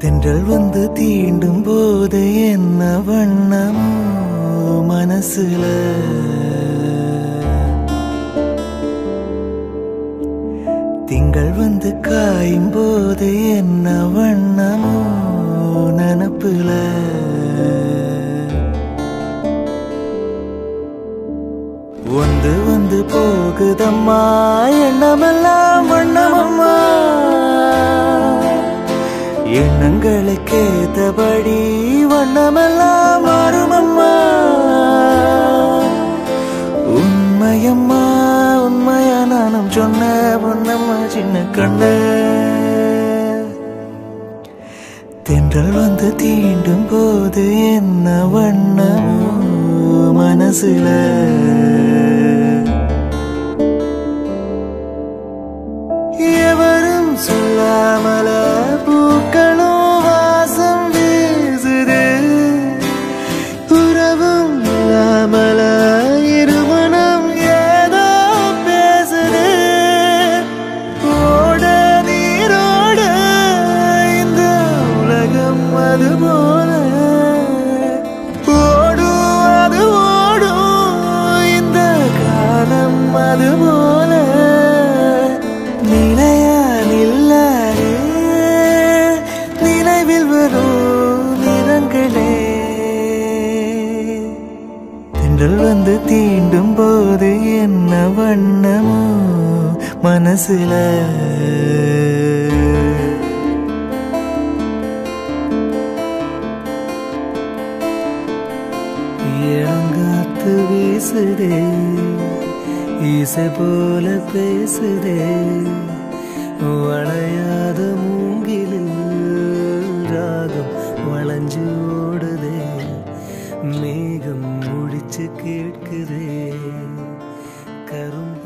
தென்றல் வந்து தீண்டும் போது என்ன வண்ணமோ மனசுல திங்கள் வந்து காயும் போது என்ன வண்ணமோ நனப்புல வந்து வந்து போகுதம்மா எண்ணமெல்லாம் வண்ணமம்மா எண்ணங்களுக்கேத்தபடி வண்ணமெல்லாம் மாறுமம்மா உண்மையம்மா உண்மையா நானும் சொன்ன பொன்னம்மா சின்ன கண்ண தென்றல் வந்து தீண்டும் போது என்ன வண்ணமோ மனசுல எவரும் சொல்லாமல பூக்களும் வாசம் வீசுது உறவும் இல்லாமல இருமணம் ஏதோ பேசுது ஓட நீரோட இந்த உலகம் அது போல ஓடும் அது ஓடும் இந்த காலம் அது போல நிலையா நில்லாரே நினைவில் வரும் நிறங்களே தென்றல் வந்து தீண்டும் போது என்ன வண்ணமோ மனசுல இளங்காத்து வீசுதே இசை போல பேசுதே வளையாத மூங்கிலில் ராகம் வளைஞ்சு ஓடுதே மேகம் முடிச்சு கேட்குதே கரும்